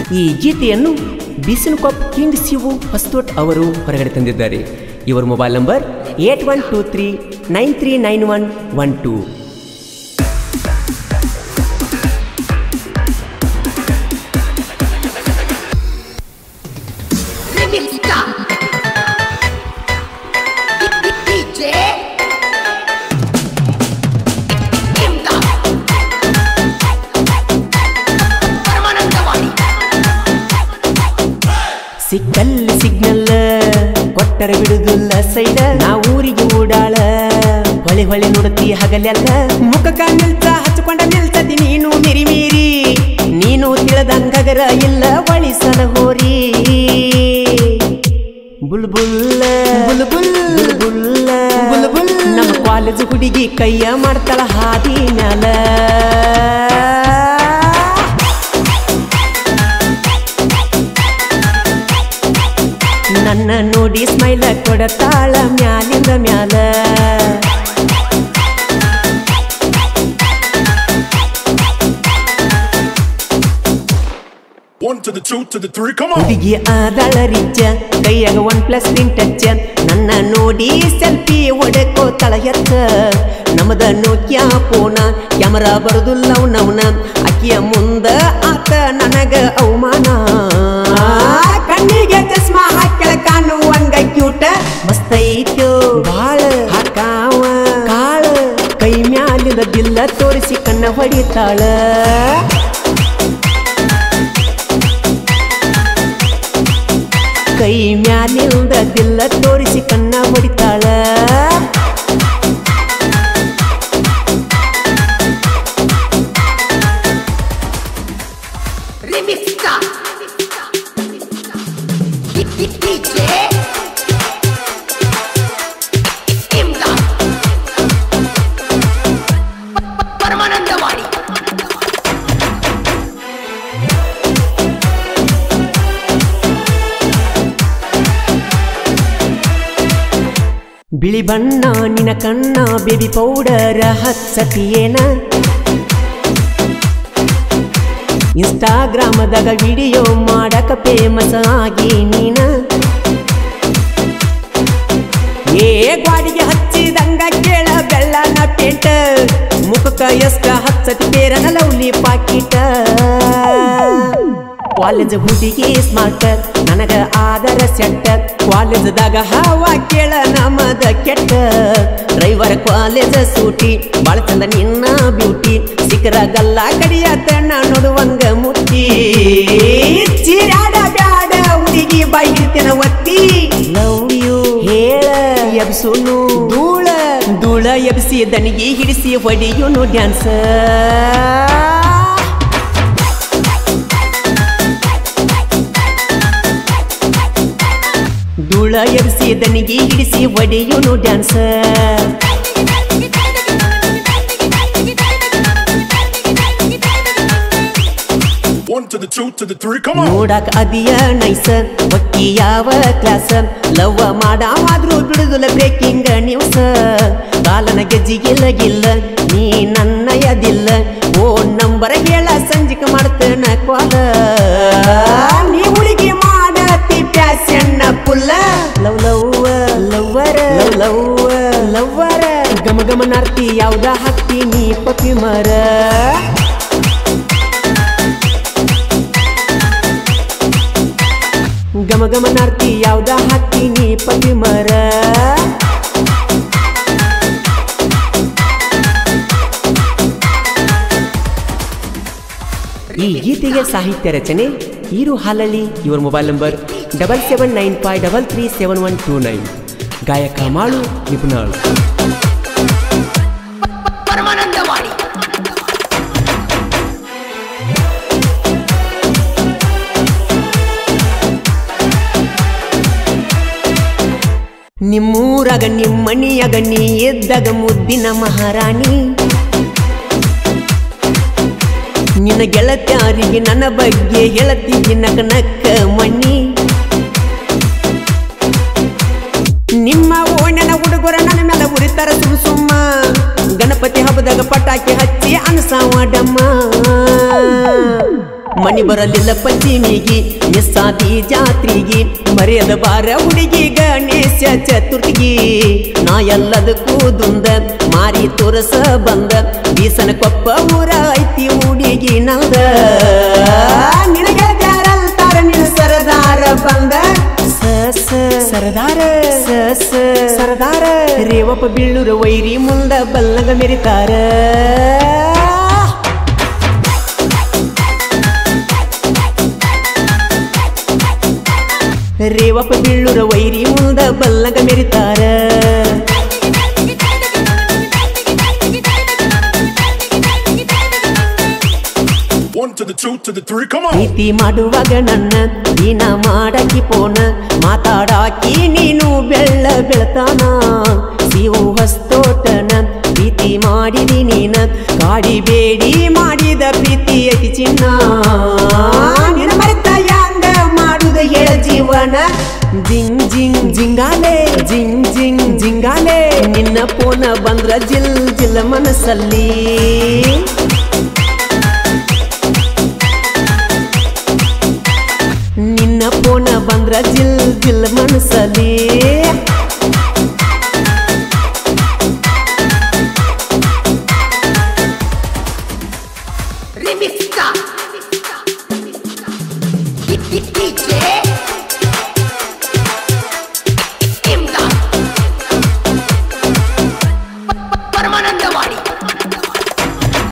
ಈ ಗೀತೆಯನ್ನು ಬಿಸಿನಕೊಪ್ ಕಿಂಗ್ ಶಿವು ಹೊಸ್ತೋಟ್ ಅವರು ಹೊರಗಡೆ ತಂದಿದ್ದಾರೆ ಇವರ mobile number eight one two three nine three nine one one two Remixta. DJ. Imda. ಪರಮಾನಂದವಾಣಿ ಸಿಕ್ಕಲ್ಲಿ ಸಿಗ್ನಲ್ ಕೊಟ್ಟರೆ ಬಿಡುದಿಲ್ಲ ಸೈಡ ನಾ ಊರಿಗೆ ಓಡಾಳ ಹೊಳೆ ಹೊಳೆ ನೋಡತಿ ಹಗಲೆಲ್ಲ ಮುಖಕ್ಕ ನಿಲ್ತ ಹಚ್ಕೊಂಡ ನಿಲ್ತದಿ ನೀನು ಮಿರಿ ಮೀರಿ ನೀನು ತಿಳಿದಂಗಗರ ಇಲ್ಲ ಒಳಿಸಲ ಹೋರಿ ಬುಲ್ಬುಲ್ಲ ಬುಲ್ಬುಲ್ ಬುಲ್ಬುಲ್ಲ ಬುಲ್ಬುಲ್ ನಮ್ಮ ಕಾಲೇಜ್ ಹುಡುಗಿ ಕೈಯ ಮಾಡ್ತಾಳ ಹಾದಿ ಮ್ಯಾಲ ನನ್ನ ನೋಡಿ ಸ್ಮೈಲ ಕೊಡತಾಳ ಮ್ಯಾಲಿಂದ ಮ್ಯಾಲ One to the two to the three, come on! ಹುಡುಗಿ ಆದಳ ರಿಚ್ಚ ಕೈಯಾಗ ಒನ್ ಪ್ಲಸ್ ಸ್ಕ್ರೀನ್ ಟಚ್ ನನ್ನ ನೋಡಿ ಸೆಲ್ಫಿ ಹೊಡೆಕೋತಾಳ ಎತ್ತ ನಮ್ಮದ ನೋಕ್ಯಾ ಫೋನ ಕ್ಯಾಮರಾ ಬರುದಿಲ್ಲ ನವನ ಅಕ್ಕಿಯ ಮುಂದ ಆತ ನನಗ ಅವಮಾನ ಕಣ್ಣಿಗೆ ಚಸ್ಮಾ ಹಾಕ್ಯಳ ಕಾಣುವಂಗ ಕ್ಯೂಟ ಮಸ್ತ್ ಐತ್ಯೋ ಬಾಳ ಹಾಕಾವ ಕಾಳ ಕೈ ಮ್ಯಾಲಿದ ಬಿಲ್ಲ ತೋರಿಸಿ ಕಣ್ಣ ಹೊಡಿತಾಳ ಕೈ ಮ್ಯಾಲಿಂದ ದಿಲ್ಲ ತೋರಿಸಿ ಕಣ್ಣ ಹೊಡಿತಾಳ Remixta. DJ. Imda. ಪರಮಾನಂದವಾಣಿ ಬಿಳಿ ಬಣ್ಣ ನಿನ ಕಣ್ಣ ಬೇಬಿ ಪೌಡರ್ ಹಚ್ಚತಿಯೇನ ಇನ್ಸ್ಟಾಗ್ರಾಮದಾಗ ವಿಡಿಯೋ ಮಾಡಕ ಫೇಮಸ್ ಆಗಿ ನೀನ ಏ ಗಾಡಿಗೆ ಹಚ್ಚಿದಂಗ ಕೇಳ ಬೆಳ್ಳನ ಪೇಂಟ ಮುಖಕ್ಕ ಎಷ್ಟ ಹಚ್ಚತಿ ಬೇರನ ಲವ್ಲಿ ಪಾಕಿಟ ಕಾಲೇಜ್ ಹುಡುಗಿ ಸ್ಮಾರ್ಟ್ ನನಗ ಆದರ ಸೆಟ್ಟ ಕಾಲೇಜ್ದಾಗ ಹವಾ ಕೇಳ ನಮದ ಕೆಟ್ಟ ಡ್ರೈವರ್ ಕಾಲೇಜ್ ಸೂಟಿ ಬಾಳ ಚಂದ ನಿನ್ನ ಬ್ಯೂಟಿ ಸಿಕ್ಕರ ಗಲ್ಲ ಕಡಿಯತ್ತ ನಾ ನೋಡುವಂಗ ಮುಟ್ಟಿ ಚಿರಾಡ ಬ್ಯಾಡ ಹುಡುಗಿ ಬಾಯಿರ್ತೇನ ಒತ್ತಿ ಲವ್ ಯು ಹೇಳ ಎಬ್ಸುನು ಧೂಳ ಧೂಳ ಎಬ್ಸಿ ದನಿಗೆ ಹಿಡಿಸಿ ಹೊಡಿಯುನು ಡ್ಯಾನ್ಸ್ ಧೂಳ ಎಬ್ಸಿ ದನಿಗೆ ಹಿಡಿಸಿ ಹೊಡೆಯುನು dance One to the two to the three, come on! ನೋಡಾಕ ಅದಿಯ ನೈಸ ಒಕ್ಕಿ ಯಾವ ಕ್ಲಾಸ ಲವ್ವ ಮಾಡಾವಾದ್ರೂ ಬಿಡುದಿಲ್ಲ ಬ್ರೇಕಿಂಗ್ ನ್ಯೂಸ್ ಕಾಲನ ಗೆಜ್ಜಿಗಿಲ್ಲ ಗಿಲ್ಲ ನೀ ನನ್ನ ಯದಿಲ್ಲ ಓ ನಂಬರ್ ಹೇಳ ಸಂಜಿಕ ಮಾಡ್ತೇನ ಕ್ವಾಲ ನೀ ಹುಡುಗಿ ಮಾಡತಿ ಪ್ಯಾಸನ್ನ full love love lover love love lover ಗಮ ಗಮನಾರ್ತಿ ಯಾವ್ದ ಹಾಕ್ತಿ ನೀ ಪಪಿ ಮರ ಗಮ ಗಮನಾರ್ತಿ ಯಾವ್ದ ಹಾಕ್ತೀನಿ ಪತಿ ಮರ ಈ ಗೀತೆಗೆ ಸಾಹಿತ್ಯ ರಚನೆ ಈರು ಹಾಲಳ್ಳಿ ಇವರ mobile number double seven nine five double three seven one two nine ಗಾಯಕ ಮಾಳು ನಿಪುಣಾಳು ಪರಮಾನಂದವಾಣಿ ನಿಮ್ಮೂರಾಗ ನಿಮ್ಮಣಿಯಾಗ ನೀ ಎದ್ದಾಗ ಮುದ್ದಿನ ಮಹಾರಾಣಿ ನಿನ್ನ ಗೆಳತ್ಯಾರಿಗೆ ನನ್ನ ಬಗ್ಗೆ ಹೇಳತ್ತೀವಿ ನಕ ನಕ್ಕ ಮಣ್ಣಿ ನಿಮ್ಮ ಓಣ್ಯನ ಹುಡುಗರ ನನ್ನ ಮೇಲೆ ಉರಿತಾರ ಸುಮ್ ಸುಮ್ಮ ಗಣಪತಿ ಹಬ್ಬದಾಗ ಪಟಾಕಿ ಹಚ್ಚಿ ಅನಸಾವ ಡಮ್ಮ ಮನಿ ಬರಲಿಲ್ಲ ಪಂಚಮಿಗಿ ಮಿಸ್ಸಾದಿ ಜಾತ್ರಿಗಿ ಮರೆಯದ ಬಾರ ಹುಡುಗಿ ಗಣೇಶ ಚತುರ್ಥಿಗಿ ನಾ ಎಲ್ಲದಕ್ಕೂ ದುಂದ ಮಾರಿ ತೋರಸ ಬಂದ ಬೀಸನ ಕೊಪ್ಪ ಊರ ಐತಿ ಹುಡುಗಿ ನಂದ ನಿನಗ ಯಾರಂತಾರ ನಿನ್ನ ಸರದಾರ ಬಂದ ಸ ಸ ಸರದಾರ ಸ ಸ ಸರದಾರ ರೇವಪ್ಪ ಬೀಳೂರ ವೈರಿ ಮುಂದ ಬಲ್ಲಂಗ ಮೆರಿತಾರ ರೇವಪ್ಪ ಬೀಳೂರ ವೈರಿ ಮುಂದ ಬಲ್ಲಂಗ ಮೆರಿತಾರ One to the two to the three, come on. ಪ್ರೀತಿ ಮಾಡುವಾಗ ನನ್ನ ನೀನ ಮಾಡಾಕಿ ಪೋನ ಮಾತಾಡಾಕಿ ನೀನು ಬೆಳ್ಳ ಬೆಳತಾನ ಸಿವು ಹಸ್ತೋಟನ ಪ್ರೀತಿ ಮಾಡಿದಿ ನೀನ ಕಾಡಿ ಬೇಡಿ ಮಾಡಿದ ಪ್ರೀತಿ ಅತಿ ಚಿನ್ನ ನಿನ ಮರೆತ ಯಾಂಗ ಮಾಡುದ ಹೇಳ ಜೀವನ ಜಿಂಗ್ ಜಿಂಗ್ ಜಿಂಗಾಲೆ ಜಿಂಗ್ ಜಿಂಗ್ ಜಿಂಗಾಲೆ ನಿನ್ನ ಪೋನ ಬಂದ್ರ ಜಿಲ್ ಜಿಲ್ ಮನಸ್ಸಲ್ಲಿ ನಿನ್ನ ಪೋನ ಬಂದ್ರ ಜಿಲ್ ಜಿಲ್ ಮನಸ್ಸಲ್ಲಿ Remix Star. DJ